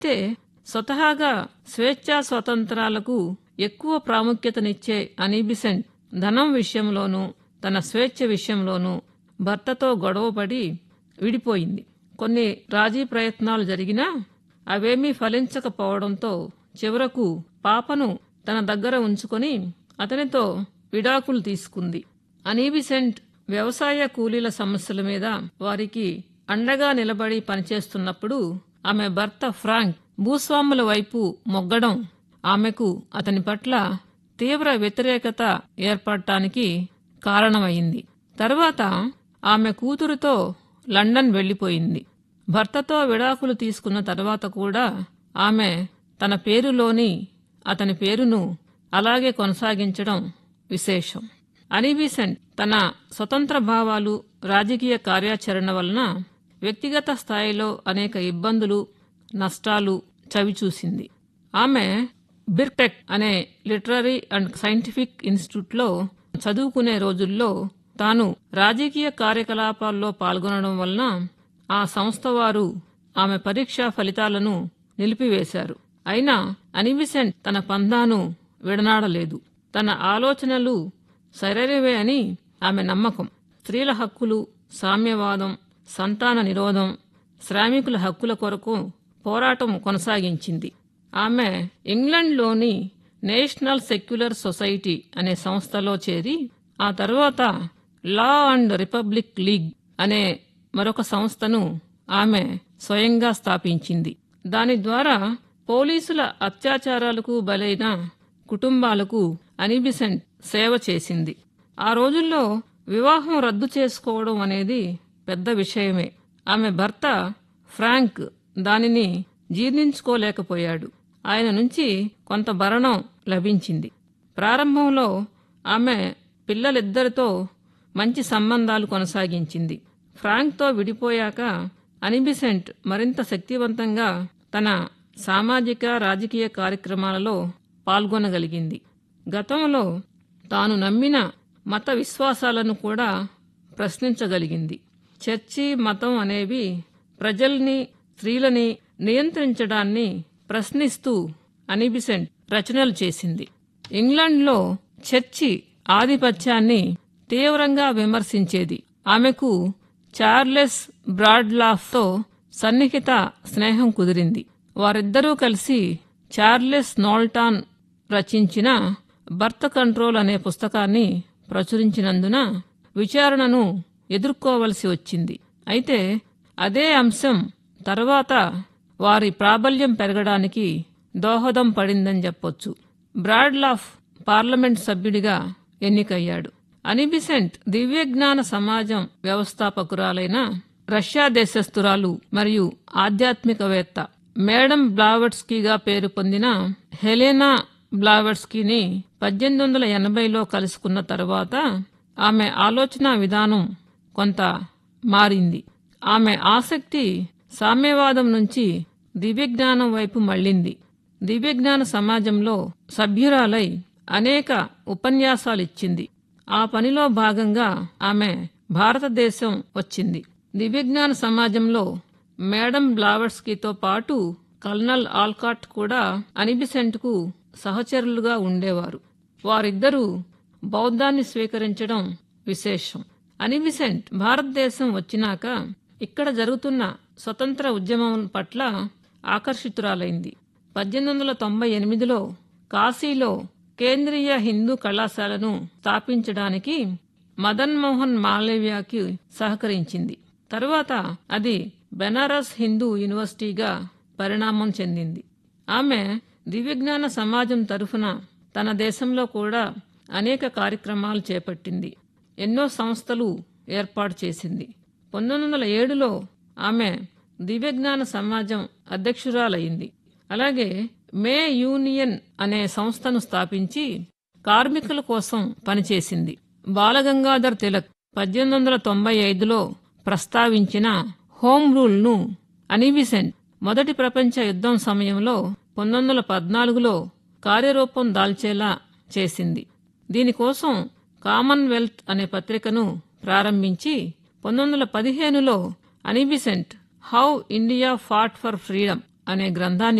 అయితే స్వతహాగా స్వేచ్ఛా స్వతంత్రాలకు ఎక్కువ ప్రాముఖ్యతనిచ్చే అనీబిసెంట్ ధనం విషయంలోనూ తన స్వేచ్ఛ విషయంలోనూ భర్తతో గొడవపడి విడిపోయింది కొన్ని రాజీ ప్రయత్నాలు జరిగినా అవేమీ ఫలించకపోవడంతో చివరకు పాపను తన దగ్గర ఉంచుకొని అతనితో విడాకులు తీసుకుంది అనీబిసెంట్ వ్యవసాయ కూలీల సమస్యల మీద వారికి అండగా నిలబడి పనిచేస్తున్నప్పుడు ఆమె భర్త ఫ్రాంక్ భూస్వాముల వైపు మొగ్గడం ఆమెకు అతని పట్ల తీవ్ర వ్యతిరేకత ఏర్పడటానికి కారణమైంది తర్వాత ఆమె కూతురుతో లండన్ వెళ్లిపోయింది భర్తతో విడాకులు తీసుకున్న తర్వాత కూడా ఆమె తన పేరులోని అతని పేరును అలాగే కొనసాగించడం విశేషం అనిబీసెంట్ తన స్వతంత్ర భావాలు రాజకీయ కార్యాచరణ వలన వ్యక్తిగత స్థాయిలో అనేక ఇబ్బందులు నష్టాలు చవిచూసింది ఆమె బిర్టెక్ అనే లిటరరీ అండ్ సైంటిఫిక్ ఇన్స్టిట్యూట్లో చదువుకునే రోజుల్లో తాను రాజకీయ కార్యకలాపాల్లో పాల్గొనడం వలన ఆ సంస్థ వారు ఆమె పరీక్షా ఫలితాలను నిలిపివేశారు అయినా అనిబిసెంట్ తన పందాను విడనాడలేదు తన ఆలోచనలు సరైనవే అని ఆమె నమ్మకం స్త్రీల హక్కులు సామ్యవాదం సంతాన నిరోధం శ్రామికుల హక్కుల కొరకు పోరాటం కొనసాగించింది ఆమె ఇంగ్లండ్లోని నేషనల్ సెక్యులర్ సొసైటీ అనే సంస్థలో చేరి ఆ తర్వాత లా అండ్ రిపబ్లిక్ లీగ్ అనే మరొక సంస్థను ఆమె స్వయంగా స్థాపించింది దాని ద్వారా పోలీసుల అత్యాచారాలకు బలైన కుటుంబాలకు అనిబిసెంట్ సేవ చేసింది ఆ రోజుల్లో వివాహం రద్దు చేసుకోవడం అనేది పెద్ద విషయమే ఆమె భర్త ఫ్రాంక్ దానిని జీర్ణించుకోలేకపోయాడు ఆయన నుంచి కొంత భరణం లభించింది ప్రారంభంలో ఆమె పిల్లలిద్దరితో మంచి సంబంధాలు కొనసాగించింది ఫ్రాంక్తో విడిపోయాక అనిబిసెంట్ మరింత శక్తివంతంగా తన సామాజిక రాజకీయ కార్యక్రమాలలో పాల్గొనగలిగింది గతంలో తాను నమ్మిన మత విశ్వాసాలను కూడా ప్రశ్నించగలిగింది చర్చి మతం అనేవి ప్రజల్ని స్త్రీలని నియంత్రించడాన్ని ప్రశ్నిస్తూ అనిబిసెంట్ రచనలు చేసింది ఇంగ్లాండ్లో చర్చి ఆధిపత్యాన్ని తీవ్రంగా విమర్శించేది ఆమెకు చార్లెస్ బ్రాడ్లాఫ్తో సన్నిహిత స్నేహం కుదిరింది వారిద్దరూ కలిసి చార్లెస్ నోల్టాన్ రచించిన బర్త్ కంట్రోల్ అనే పుస్తకాన్ని ప్రచురించినందున విచారణను ఎదుర్కోవలసి వచ్చింది అయితే అదే అంశం తర్వాత వారి ప్రాబల్యం పెరగడానికి దోహదం పడిందని చెప్పొచ్చు బ్రాడ్లాఫ్ పార్లమెంట్ సభ్యుడిగా ఎన్నికయ్యాడు అనిబిసెంట్ దివ్యజ్ఞాన సమాజం వ్యవస్థాపకురాలైన రష్యా దేశస్థురాలు మరియు ఆధ్యాత్మికవేత్త మేడం బ్లావెట్స్కీగా పేరు పొందిన హెలెనా బ్లావెట్స్కీని పద్దెనిమిది వందల ఎనభైలో కలుసుకున్న తర్వాత ఆమె ఆలోచన విధానం కొంత మారింది ఆమె ఆసక్తి సామ్యవాదం నుంచి దివ్యజ్ఞానం వైపు మళ్ళింది దివ్యజ్ఞాన సమాజంలో సభ్యురాలై అనేక ఉపన్యాసాలిచ్చింది ఆ పనిలో భాగంగా ఆమె భారతదేశం వచ్చింది దివ్యజ్ఞాన సమాజంలో మేడం బ్లావర్స్కీతో పాటు కల్నల్ ఆల్కాట్ కూడా అనిబిసెంట్కు సహచరులుగా ఉండేవారు వారిద్దరూ బౌద్ధాన్ని స్వీకరించడం విశేషం అనిబిసెంట్ భారతదేశం వచ్చినాక ఇక్కడ జరుగుతున్న స్వతంత్ర ఉద్యమం పట్ల ఆకర్షితురాలైంది పద్దెనిమిది వందల తొంభై ఎనిమిదిలో కాశీలో కేంద్రీయ హిందూ కళాశాలను స్థాపించడానికి మదన్ మోహన్ మాలవ్యకి సహకరించింది తరువాత అది బెనారస్ హిందూ యూనివర్సిటీగా పరిణామం చెందింది ఆమె దివ్యజ్ఞాన సమాజం తరఫున తన దేశంలో కూడా అనేక కార్యక్రమాలు చేపట్టింది ఎన్నో సంస్థలు ఏర్పాటు చేసింది పంతొమ్మిది వందల ఏడులో ఆమె దివ్యజ్ఞాన సమాజం అధ్యక్షురాలయ్యింది అలాగే మే యూనియన్ అనే సంస్థను స్థాపించి కార్మికుల కోసం పనిచేసింది బాలగంగాధర్ తిలక్ పద్దెనిమిది వందల తొంభై ఐదులో ప్రస్తావించిన హోమ్ రూల్ను అనిబిసెంట్ మొదటి ప్రపంచ యుద్ధం సమయంలో పంతొమ్మిది వందల పద్నాలుగులో కార్యరూపం దాల్చేలా చేసింది దీనికోసం కామన్వెల్త్ అనే పత్రికను ప్రారంభించి పంతొమ్మిది వందల పదిహేనులో Annie Besant how India fought for freedom అనే గ్రంథాన్ని